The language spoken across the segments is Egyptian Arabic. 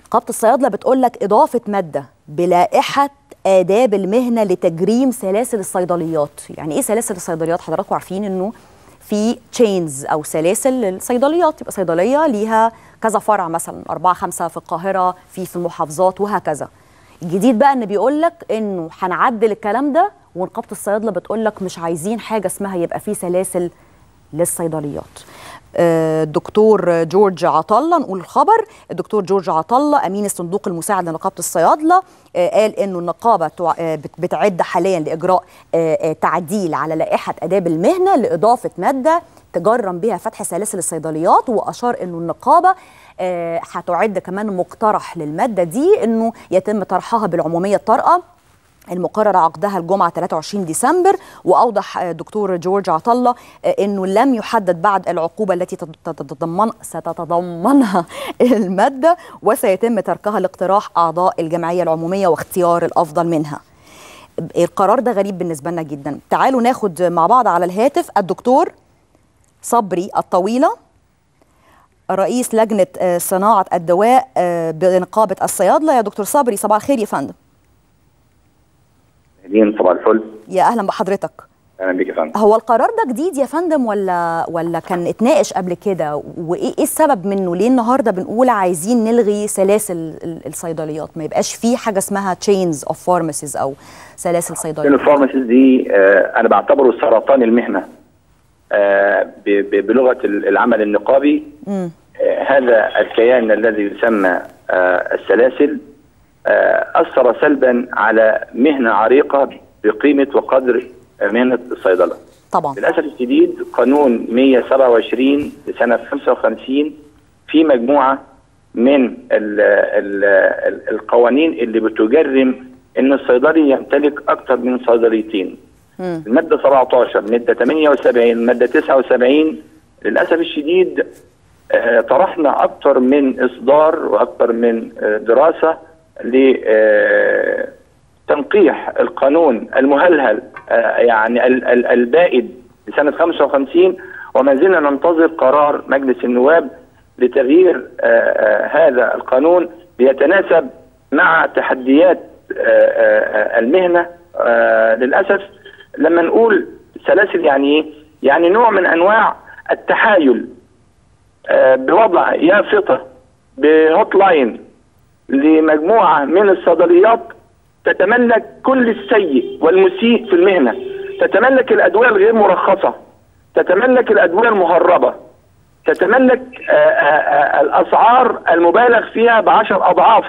نقابه الصيادله بتقول لك اضافه ماده بلائحه آداب المهنة لتجريم سلاسل الصيدليات يعني إيه سلاسل الصيدليات حضراتكم عارفين إنه في تشينز أو سلاسل للصيدليات يبقى صيدلية ليها كذا فرع مثلا أربعة خمسة في القاهرة في في المحافظات وهكذا الجديد بقى إن بيقول لك إنه هنعدل الكلام ده ونقابة الصيادلة بتقول لك مش عايزين حاجة اسمها يبقى في سلاسل للصيدليات الدكتور جورج عطله نقول الخبر الدكتور جورج عطله امين الصندوق المساعد لنقابه الصيادله قال انه النقابه بتعد حاليا لاجراء تعديل على لائحه اداب المهنه لاضافه ماده تجرم بها فتح سلاسل الصيدليات واشار انه النقابه هتعد كمان مقترح للماده دي انه يتم طرحها بالعموميه الطارئه المقرر عقدها الجمعة 23 ديسمبر وأوضح الدكتور جورج عطلة أنه لم يحدد بعد العقوبة التي تتضمن ستتضمنها المادة وسيتم تركها لاقتراح أعضاء الجمعية العمومية واختيار الأفضل منها القرار ده غريب بالنسبة لنا جدا تعالوا ناخد مع بعض على الهاتف الدكتور صبري الطويلة رئيس لجنة صناعة الدواء بنقابة الصيادلة يا دكتور صبري صباح الخير يا فندم اهلين صباح الفل يا اهلا بحضرتك اهلا بيك يا فندم هو القرار ده جديد يا فندم ولا ولا كان اتناقش قبل كده وايه ايه السبب منه ليه النهارده بنقول عايزين نلغي سلاسل الصيدليات ما يبقاش في حاجه اسمها تشينز اوف فارماسيز او سلاسل صيدليات الفارماسيز دي آه انا بعتبره سرطان المهنه آه بلغه العمل النقابي آه هذا الكيان الذي يسمى آه السلاسل أثر سلبا على مهنة عريقة بقيمة وقدر مهنة الصيدلة طبعا للأسف الشديد قانون 127 لسنة 55 في مجموعة من ال ال ال القوانين اللي بتجرم ان الصيدلي يمتلك اكثر من صيدليتين مم. الماده 17 ماده 78 ماده 79 للاسف الشديد آه، طرحنا اكثر من اصدار واكثر من آه، دراسه لتنقيح القانون المهلهل آه، يعني ال- ال- البائد لسنه 55 وما زلنا ننتظر قرار مجلس النواب لتغيير آه، آه، هذا القانون ليتناسب مع تحديات آه، آه، المهنه آه، للاسف لما نقول سلاسل يعني ايه؟ يعني نوع من انواع التحايل آه، بوضع يافطه بهوت لاين لمجموعه من الصيدليات تتملك كل السيء والمسيء في المهنه تتملك الادويه الغير مرخصه تتملك الادويه المهربه تتملك آه، آه، آه، الاسعار المبالغ فيها بعشر اضعاف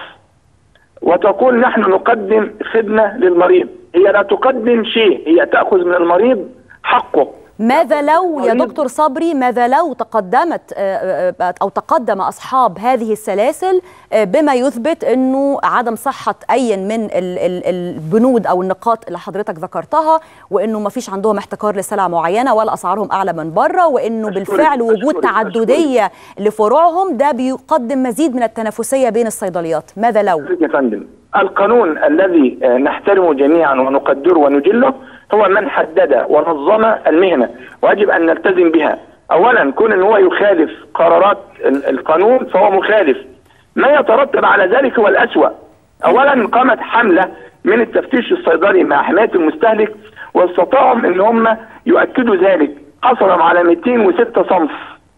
وتقول نحن نقدم خدمه للمريض هي لا تقدم شيء هي تاخذ من المريض حقه ماذا لو يا مريض. دكتور صبري ماذا لو تقدمت آه، آه، او تقدم اصحاب هذه السلاسل آه، بما يثبت انه عدم صحه اي من ال- ال- البنود او النقاط اللي حضرتك ذكرتها وانه ما فيش عندهم احتكار لسلع معينه ولا اسعارهم اعلى من بره وانه أشكرك، بالفعل وجود أشكرك، تعدديه لفروعهم ده بيقدم مزيد من التنافسيه بين الصيدليات ماذا لو يا فندم القانون الذي آه، نحترمه جميعا ونقدره ونجله هو من حدد ونظم المهنه ويجب ان نلتزم بها اولا كون ان هو يخالف قرارات ال- القانون فهو مخالف ما يترتب على ذلك هو الاسوا اولا قامت حمله من التفتيش الصيدلي مع حمايه المستهلك واستطاعوا ان هم يؤكدوا ذلك حصلوا على 206 صنف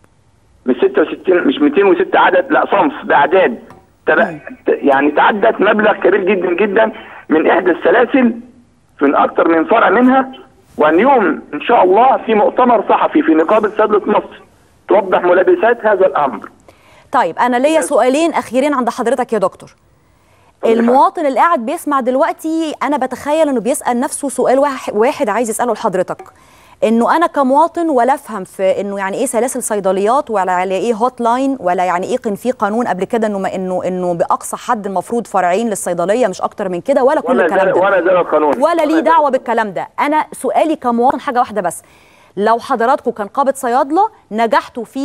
مش 66 مش 206 عدد لا صنف باعداد تبع- يعني تعدت مبلغ كبير جدا جدا من احدى السلاسل من اكثر من فرع منها واليوم ان شاء الله في مؤتمر صحفي في نقابه صيدله مصر توضح ملابسات هذا الامر طيب انا ليا سؤالين اخيرين عند حضرتك يا دكتور المواطن اللي قاعد بيسمع دلوقتي انا بتخيل انه بيسال نفسه سؤال واحد, واحد عايز يساله لحضرتك انه انا كمواطن ولا افهم في انه يعني ايه سلاسل صيدليات ولا يعني ايه هوت لاين ولا يعني ايه كان في قانون قبل كده انه ما انه انه باقصى حد المفروض فرعين للصيدليه مش اكتر من كده ولا كل ولا الكلام ده ده ولا ده القانون ولا ليه دعوه بالكلام ده انا سؤالي كمواطن حاجه واحده بس لو حضراتكم كنقابه صيادله نجحتوا في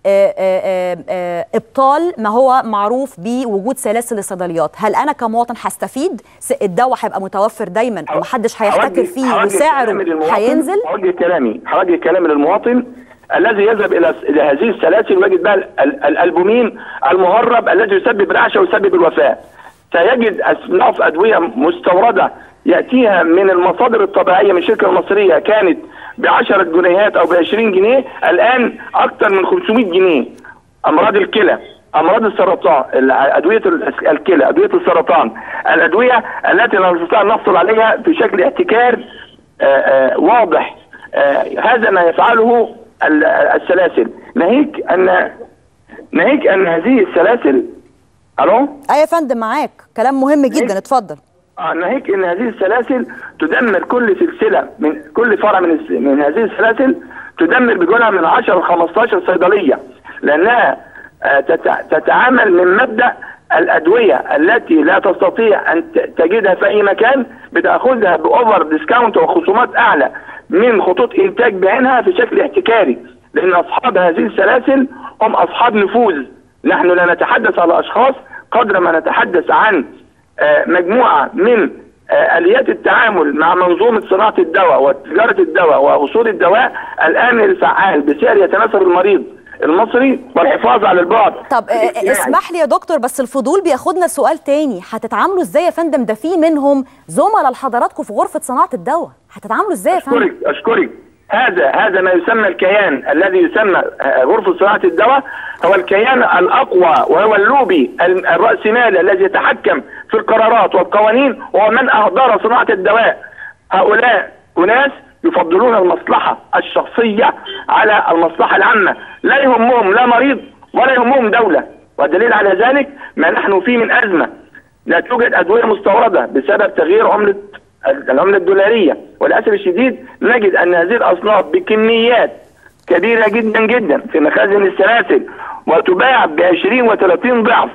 آه، آه، آه، ابطال ما هو معروف بوجود سلاسل الصيدليات هل انا كمواطن هستفيد س- الدواء هيبقى متوفر دايما ومحدش هيحتكر هوجه- فيه هوجه وسعره كلامي للمواطن- هينزل هوجه كلامي هوجه كلامي للمواطن الذي يذهب الى الى هذه السلاسل ويجد بقى ال- ال- الالبومين المهرب الذي يسبب رعشه ويسبب الوفاه سيجد اصناف ادويه مستورده ياتيها من المصادر الطبيعيه من الشركه المصريه كانت ب 10 جنيهات او ب 20 جنيه الان اكثر من 500 جنيه امراض الكلى امراض السرطان ال- ادويه ال- الكلى ادويه السرطان الادويه التي لا نستطيع ان نحصل عليها في شكل احتكار آه، آه، واضح آه، هذا ما يفعله ال- السلاسل ناهيك ان ناهيك ان هذه السلاسل الو ايوه يا فندم معاك كلام مهم جدا اتفضل آه، ناهيك ان هذه السلاسل تدمر كل سلسله من كل فرع من الس- من هذه السلاسل تدمر بجولها من 10 ل 15 صيدليه لانها آه، تت- تتعامل من مبدا الادويه التي لا تستطيع ان ت- تجدها في اي مكان بتاخذها باوفر ديسكاونت وخصومات اعلى من خطوط انتاج بعينها في شكل احتكاري لان اصحاب هذه السلاسل هم اصحاب نفوذ نحن لا نتحدث على اشخاص قدر ما نتحدث عن آه، مجموعه من آه، اليات التعامل مع منظومه صناعه الدواء وتجاره الدواء واصول الدواء الان الفعال بسعر يتناسب المريض المصري والحفاظ على البعد طب آه، الاجتماعي. اسمح لي يا دكتور بس الفضول بياخدنا سؤال تاني هتتعاملوا ازاي يا فندم ده في منهم زملاء لحضراتكم في غرفه صناعه الدواء هتتعاملوا ازاي يا فندم اشكرك اشكرك هذا هذا ما يسمى الكيان الذي يسمى آه، غرفه صناعه الدواء هو الكيان الاقوى وهو اللوبي ال- الراسمالي الذي يتحكم في القرارات والقوانين وهو من اهدر صناعه الدواء هؤلاء اناس يفضلون المصلحه الشخصيه على المصلحه العامه لا يهمهم لا مريض ولا يهمهم دوله والدليل على ذلك ما نحن فيه من ازمه لا توجد ادويه مستورده بسبب تغيير عمله العمله الدولاريه وللاسف الشديد نجد ان هذه الاصناف بكميات كبيره جدا جدا في مخازن السلاسل وتباع ب 20 و30 ضعف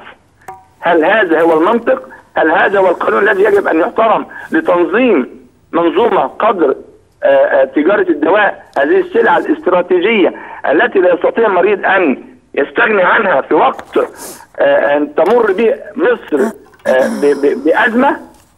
هل هذا هو المنطق؟ هل هذا هو القانون الذي يجب ان يحترم لتنظيم منظومه قدر آه، آه، تجاره الدواء هذه السلعه الاستراتيجيه التي لا يستطيع المريض ان يستغني عنها في وقت آه، ان تمر به مصر آه، ب- ب- بازمه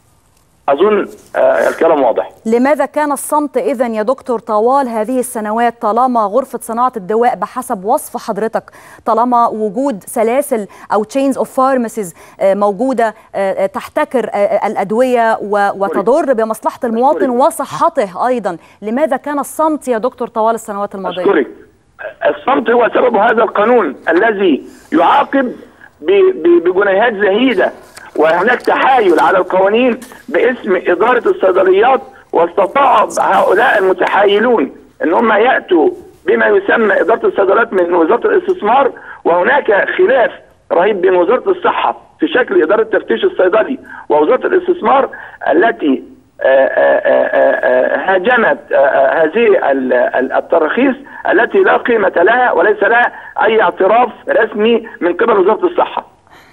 اظن آه، الكلام واضح لماذا كان الصمت إذا يا دكتور طوال هذه السنوات طالما غرفة صناعة الدواء بحسب وصف حضرتك طالما وجود سلاسل أو chains of pharmacies آه، موجودة آه، آه، تحتكر آه، آه، الأدوية و- وتضر بمصلحة المواطن وصحته أيضا لماذا كان الصمت يا دكتور طوال السنوات الماضية؟ أشكرك الصمت هو سبب هذا القانون الذي يعاقب ب- ب- بجنيهات زهيدة وهناك تحايل على القوانين باسم إدارة الصيدليات واستطاع هؤلاء المتحايلون ان هم يأتوا بما يسمى إدارة الصيدليات من وزارة الاستثمار وهناك خلاف رهيب بين وزارة الصحة في شكل إدارة التفتيش الصيدلي ووزارة الاستثمار التي آه، آه، آه، آه، هاجمت آه، آه، هذه ال- ال- التراخيص التي لا قيمة لها وليس لها أي اعتراف رسمي من قبل وزارة الصحة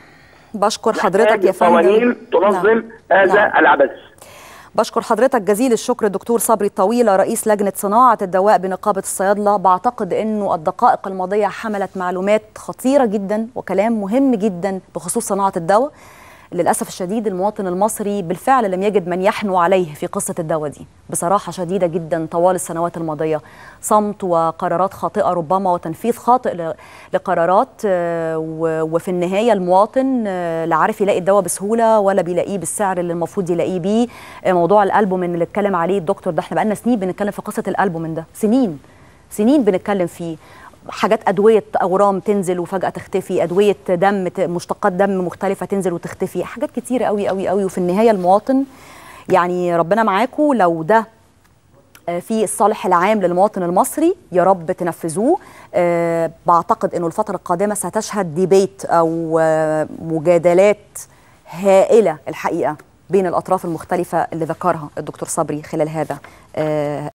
بشكر حضرتك يا فندم قوانين تنظم نعم. هذا نعم. العبث بشكر حضرتك جزيل الشكر الدكتور صبري الطويلة رئيس لجنة صناعة الدواء بنقابة الصيادلة بعتقد أنه الدقائق الماضية حملت معلومات خطيرة جدا وكلام مهم جدا بخصوص صناعة الدواء للأسف الشديد المواطن المصري بالفعل لم يجد من يحنو عليه في قصة الدواء دي بصراحة شديدة جدا طوال السنوات الماضية صمت وقرارات خاطئة ربما وتنفيذ خاطئ ل- لقرارات آه، و- وفي النهاية المواطن آه، لا عارف يلاقي الدواء بسهولة ولا بيلاقيه بالسعر اللي المفروض يلاقيه بيه آه، موضوع الألبومين اللي اتكلم عليه الدكتور ده احنا بقالنا سنين بنتكلم في قصة الألبومين ده سنين سنين بنتكلم فيه حاجات ادويه اورام تنزل وفجاه تختفي ادويه دم ت- مشتقات دم مختلفه تنزل وتختفي حاجات كتيره قوي قوي قوي وفي النهايه المواطن يعني ربنا معاكم لو ده آه، في الصالح العام للمواطن المصري يا رب تنفذوه آه، بعتقد انه الفتره القادمه ستشهد ديبيت او آه، مجادلات هائله الحقيقه بين الاطراف المختلفه اللي ذكرها الدكتور صبري خلال هذا آه،